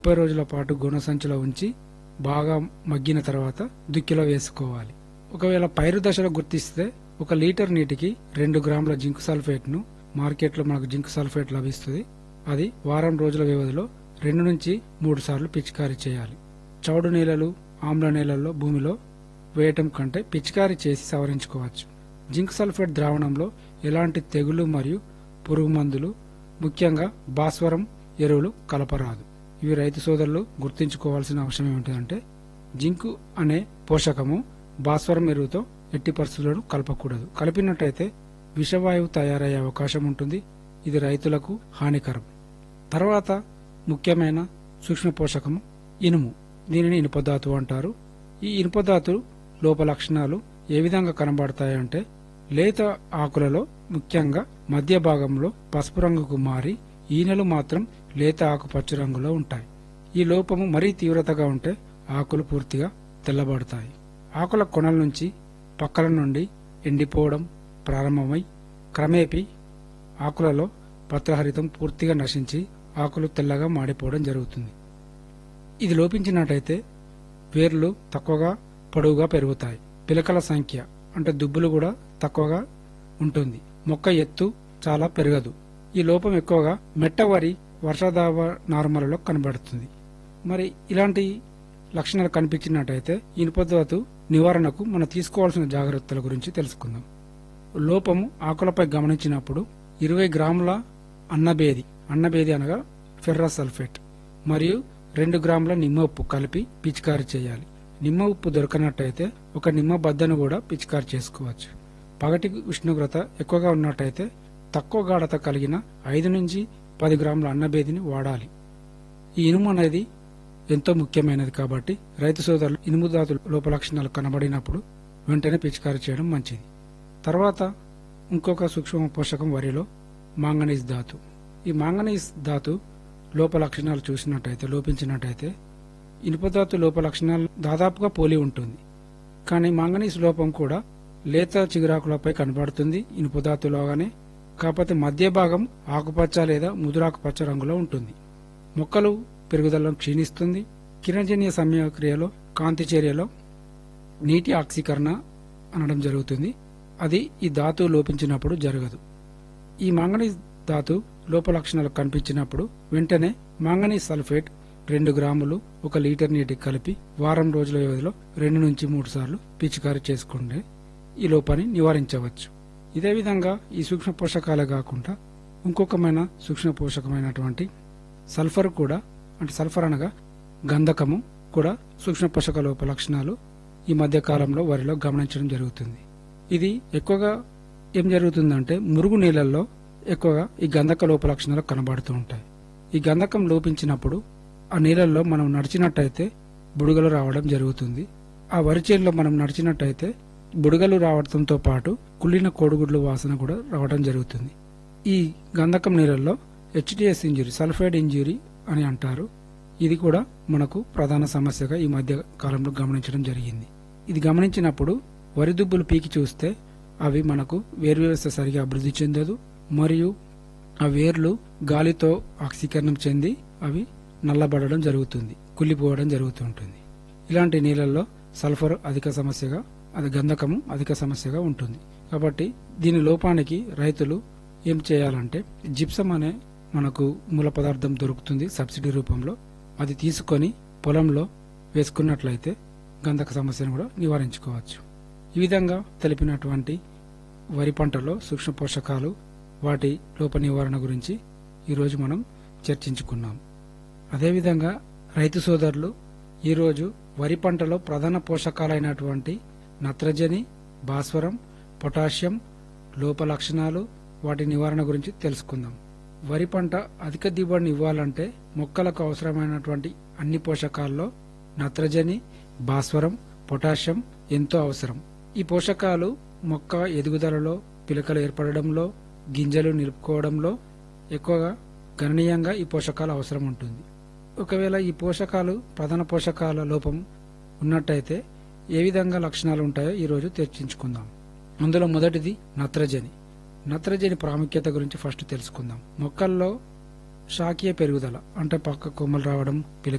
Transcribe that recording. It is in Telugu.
ముప్పై రోజుల పాటు గుణసంచిలో ఉంచి బాగా మగ్గిన తర్వాత దుక్కిలో వేసుకోవాలి ఒకవేళ పైరు దశలో గుర్తిస్తే ఒక లీటర్ నీటికి రెండు గ్రాముల జింక్ సల్ఫేట్ ను మార్కెట్లో మనకు జింక్ సల్ఫేట్ లభిస్తుంది అది వారం రోజుల వ్యవధిలో రెండు నుంచి మూడు సార్లు పిచికారీ చేయాలి చౌడు నేలలు ఆమ్ల నేలల్లో భూమిలో వేయటం కంటే పిచికారీ చేసి సవరించుకోవచ్చు జింక్ సల్ఫేట్ ద్రావణంలో ఎలాంటి తెగులు మరియు పురుగు మందులు ముఖ్యంగా భాస్వరం ఎరువులు కలపరాదు ఇవి రైతు సోదరులు గుర్తుంచుకోవాల్సిన అవసరం ఏమిటంటే జింకు అనే పోషకము భాస్వరం ఎరువుతో ఎట్టి పరిస్థితులను కలపకూడదు కలిపినట్టయితే విషవాయువు తయారయ్యే అవకాశం ఉంటుంది ఇది రైతులకు హానికరం తర్వాత ముఖ్యమైన సూక్ష్మ పోషకము ఇనుము దీనిని ఇనుపధాతు అంటారు ఈ ఇనుపధాతు లోప లక్షణాలు ఏ విధంగా కనబడతాయంటే లేత ఆకులలో ముఖ్యంగా మధ్య భాగంలో పసుపు రంగుకు మారి ఈనెలు మాత్రం లేత ఆకుపచ్చ రంగులో ఉంటాయి ఈ లోపము మరీ తీవ్రతగా ఉంటే ఆకులు పూర్తిగా తెల్లబడతాయి ఆకుల కొనల నుంచి పక్కల నుండి ఎండిపోవడం ప్రారంభమై క్రమేపీ ఆకులలో పత్రహరితం పూర్తిగా నశించి ఆకులు తెల్లగా మాడిపోవడం జరుగుతుంది ఇది లోపించినట్టయితే వేర్లు తక్కువగా పొడవుగా పెరుగుతాయి పిలకల సంఖ్య అంటే దుబ్బులు కూడా తక్కువగా ఉంటుంది మొక్క ఎత్తు చాలా పెరగదు ఈ లోపం ఎక్కువగా మెట్ట వరి వర్షాధావ నార్మల్లో కనబడుతుంది మరి ఇలాంటి లక్షణాలు కనిపించినట్టయితే ఇనుపధాతు నివారణకు మనం తీసుకోవాల్సిన జాగ్రత్తల గురించి తెలుసుకుందాం లోపము ఆకులపై గమనించినప్పుడు ఇరవై గ్రాముల అన్నబేది అన్నబేది అనగా ఫెర్రస్ సల్ఫేట్ మరియు రెండు గ్రాముల నిమ్మ ఉప్పు కలిపి పిచికారీ చేయాలి నిమ్మ ఉప్పు దొరకనట్టయితే ఒక నిమ్మ బద్దను కూడా పిచికారీ చేసుకోవచ్చు పగటి ఉష్ణోగ్రత ఎక్కువగా ఉన్నట్టయితే తక్కువ గాఢత కలిగిన ఐదు నుంచి పది గ్రాముల అన్నబేదిని వాడాలి ఈ ఇనుము అనేది ఎంతో ముఖ్యమైనది కాబట్టి రైతు సోదరులు ఇనుము ధాతు లోప లక్షణాలు కనబడినప్పుడు వెంటనే పిచికారీ చేయడం మంచిది తర్వాత ఇంకొక సూక్ష్మ పోషకం వరిలో మాంగనీస్ ధాతు ఈ మాంగనీస్ ధాతు లోప లక్షణాలు చూసినట్టయితే లోపించినట్టయితే ఇనుపధాతు లోప లక్షణాలు దాదాపుగా పోలి ఉంటుంది కానీ మాంగనీస్ లోపం కూడా లేత చిగురాకులపై కనబడుతుంది ఇనుపధాతులోగానే కాకపోతే మధ్య భాగం ఆకుపచ్చ లేదా ముదురాకుపచ్చ రంగులో ఉంటుంది మొక్కలు పెరుగుదలను క్షీణిస్తుంది కిరణజన్య సమయక్రియలో కాంతి చర్యలో నీటి ఆక్సీకరణ అనడం జరుగుతుంది అది ఈ ధాతువు లోపించినప్పుడు జరగదు ఈ మాంగనీస్ ధాతు లోప లక్షణాలు కనిపించినప్పుడు వెంటనే మాంగనీస్ సల్ఫేట్ రెండు గ్రాములు ఒక లీటర్ నీటికి కలిపి వారం రోజుల వ్యవధిలో రెండు నుంచి మూడు సార్లు పిచికారీ చేసుకుంటే ఈ లోపాన్ని నివారించవచ్చు ఇదే విధంగా ఈ సూక్ష్మ పోషకాలే కాకుండా ఇంకొకమైన సూక్ష్మ పోషకమైనటువంటి సల్ఫర్ కూడా అంటే సల్ఫర్ అనగా గంధకము కూడా సూక్ష్మ పోషక లోప లక్షణాలు ఈ మధ్య కాలంలో వరిలో గమనించడం జరుగుతుంది ఇది ఎక్కువగా ఏం జరుగుతుందంటే మురుగు నీళ్ళల్లో ఎక్కువగా ఈ గంధక లోప లక్షణాలు కనబడుతూ ఉంటాయి ఈ గంధకం లోపించినప్పుడు ఆ నీళ్ళల్లో మనం నడిచినట్టయితే బుడగలు రావడం జరుగుతుంది ఆ వరి చేనులో మనం నడిచినట్టయితే బుడగలు రావడంతో పాటు కుళ్ళిన కోడిగుడ్లు వాసన కూడా రావడం జరుగుతుంది ఈ గంధకం నీళ్ళల్లో హెచ్టిఎస్ ఇంజురీ సల్ఫైడ్ ఇంజురీ అని అంటారు ఇది కూడా మనకు ప్రధాన సమస్యగా ఈ మధ్య కాలంలో గమనించడం జరిగింది ఇది గమనించినప్పుడు వరి దుబ్బులు పీకి చూస్తే అవి మనకు వేరు వ్యవస్థ సరిగా అభివృద్ధి చెందదు మరియు ఆ వేర్లు గాలితో ఆక్సీకరణం చెంది అవి నల్లబడడం జరుగుతుంది కుళ్ళిపోవడం జరుగుతుంటుంది ఇలాంటి నీళ్ళల్లో సల్ఫర్ అధిక సమస్యగా అది గంధకము అధిక సమస్యగా ఉంటుంది కాబట్టి దీని లోపానికి రైతులు ఏం చేయాలంటే జిప్సం అనే మనకు మూల పదార్థం దొరుకుతుంది సబ్సిడీ రూపంలో అది తీసుకొని పొలంలో వేసుకున్నట్లయితే గంధక సమస్యను కూడా నివారించుకోవచ్చు ఈ విధంగా తెలిపినటువంటి వరి పంటలో సూక్ష్మ పోషకాలు వాటి లోప నివారణ గురించి ఈరోజు మనం చర్చించుకున్నాం అదేవిధంగా రైతు సోదరులు ఈరోజు వరి పంటలో ప్రధాన పోషకాలైనటువంటి నత్రజని భాస్వరం పొటాషియం లోప లక్షణాలు వాటి నివారణ గురించి తెలుసుకుందాం వరి పంట అధిక దిగుబడిని ఇవ్వాలంటే మొక్కలకు అవసరమైనటువంటి అన్ని పోషకాల్లో నత్రజని భాస్వరం పొటాషియం ఎంతో అవసరం ఈ పోషకాలు మొక్క ఎదుగుదలలో పిలకలు ఏర్పడడంలో గింజలు నిలుపుకోవడంలో ఎక్కువగా గణనీయంగా ఈ పోషకాలు అవసరం ఉంటుంది ఒకవేళ ఈ పోషకాలు ప్రధాన పోషకాల లోపం ఉన్నట్టయితే ఏ విధంగా లక్షణాలు ఉంటాయో ఈరోజు చర్చించుకుందాం అందులో మొదటిది నత్రజని నత్రజని ప్రాముఖ్యత గురించి ఫస్ట్ తెలుసుకుందాం మొక్కల్లో శాకీయ పెరుగుదల అంటే పక్క కొమ్మలు రావడం పిలక